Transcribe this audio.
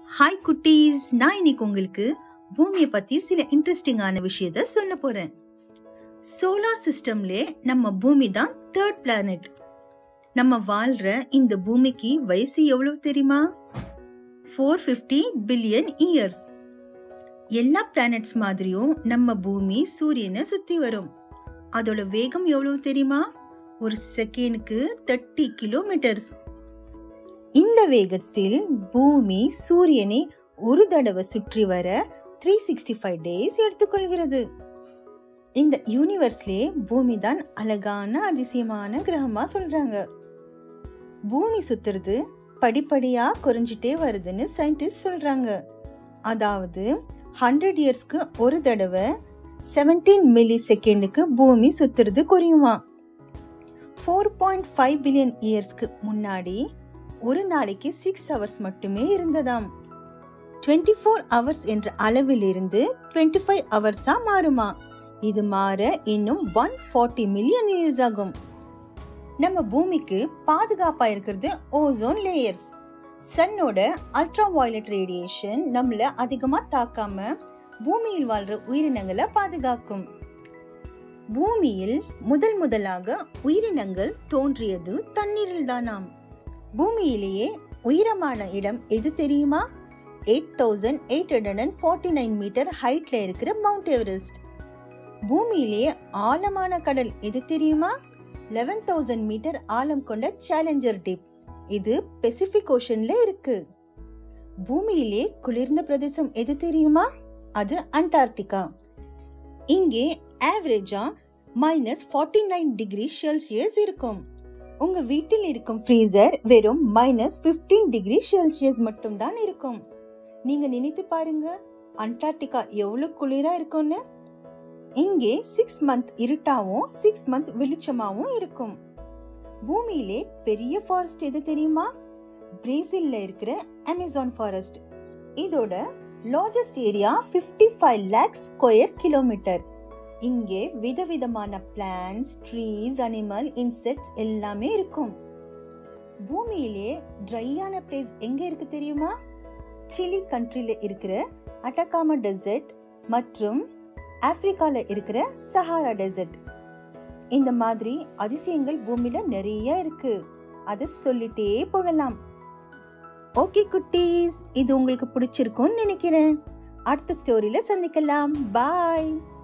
hi குட்டீஸ் நான் இன்னைக்கு உங்களுக்கு பூமியை பத்தி சில இன்ட்ரெஸ்டிங்கான விஷயத்த சொல்ல போறேன் சோலார் சிஸ்டம்ல நம்ம பூமி தான் தேர்ட் பிளானட் நம்ம வாழ்ற இந்த பூமிக்கு வயசு எவ்வளவு தெரியுமா ஃபோர் ஃபிஃப்டி பில்லியன் இயர்ஸ் எல்லா பிளானட்ஸ் மாதிரியும் நம்ம பூமி சூரியனை சுத்தி வரும் அதோட வேகம் எவ்வளவு தெரியுமா ஒரு செகண்டுக்கு தேர்ட்டி கிலோமீட்டர்ஸ் இந்த வேகத்தில் பூமி சூரியனை ஒரு தடவை சுற்றி வர த்ரீ சிக்ஸ்டி ஃபைவ் டேஸ் எடுத்துக்கொள்கிறது இந்த யூனிவர்ஸ்லே பூமி தான் அழகான அதிசயமான கிரகமா சொல்றாங்க பூமி சுத்துறது படிப்படியா குறைஞ்சிட்டே வருதுன்னு சயின்டிஸ்ட் சொல்றாங்க அதாவது ஹண்ட்ரட் இயர்ஸ்க்கு ஒரு தடவை செவன்டீன் மில்லி செகண்டுக்கு பூமி சுத்துறது குறையுமா ஃபோர் பாயிண்ட் ஃபைவ் பில்லியன் இயர்ஸ்க்கு முன்னாடி ஒரு நாளைக்கு சிக்ஸ் ஹவர்ஸ் மட்டுமே இருந்ததாம் டுவெண்ட்டி ஃபோர் ஹவர்ஸ் என்ற அளவிலிருந்து டுவெண்ட்டி ஃபைவ் ஹவர்ஸா மாறுமா இது மாற இன்னும் ஒன் ஃபார்ட்டி மில்லியன் இயர்ஸ் ஆகும் நம்ம பூமிக்கு பாதுகாப்பா இருக்கிறது ஓசோன் லேயர்ஸ் சன்னோட அல்ட்ரா வயலட் ரேடியேஷன் நம்மள அதிகமா தாக்காம பூமியில் வாழ்ற உயிரினங்களை பாதுகாக்கும் பூமியில் முதல் முதலாக உயிரினங்கள் தோன்றியது தண்ணீரில் தானாம் பூமியிலேயே உயரமான இடம் எது தெரியுமா eight thousand eight hundred and forty nine metre ஹைட்ல இருக்கிற மவுண்ட் எவரெஸ்ட் பூமியிலேயே ஆழமான கடல் எது தெரியுமா லெவன் தௌசண்ட் மீட்டர் ஆழம் கொண்ட சேலஞ்சர் டிப் இது பெசிபிக் ஓஷன்ல இருக்கு பூமியிலே குளிர்ந்த பிரதேசம் எது தெரியுமா அது அண்டார்டிகா இங்கே ஆவரேஜா minus forty nine degree Celsius இருக்கும் உங்க வீட்டில் இருக்கும் ஃப்ரீசர் வெறும் மைனஸ் பிப்டீன் டிகிரி செல்சியஸ் மட்டும் தான் இருக்கும் நீங்க நினைத்து பாருங்க அண்டார்டிகா எவ்வளவு குளிரா இருக்கும்னு இங்கே சிக்ஸ் மந்த் இருட்டாவும் சிக்ஸ் மந்த் வெளிச்சமாவும் இருக்கும் பூமியிலே பெரிய ஃபாரஸ்ட் எது தெரியுமா பிரேசில்ல இருக்கிற அமேசான் ஃபாரஸ்ட் இதோட largest area fifty five lakhs square kilometre இங்கே விதவிதமான பிளான்ஸ் ட்ரீஸ் அனிமல் இன்செக்ட்ஸ் எல்லாமே இருக்கும் பூமியிலே ட்ரையான பிளேஸ் எங்க இருக்கு தெரியுமா சிலி கண்ட்ரில இருக்கிற அட்டகாமா டெசர்ட் மற்றும் ஆப்பிரிக்கால இருக்கிற சஹாரா டெசர்ட் இந்த மாதிரி அதிசயங்கள் பூமியில நிறைய இருக்கு அதை சொல்லிட்டே போகலாம் ஓகே குட்டீஸ் இது உங்களுக்கு பிடிச்சிருக்கும்னு நினைக்கிறேன் அடுத்த ஸ்டோரியில சந்திக்கலாம் பாய்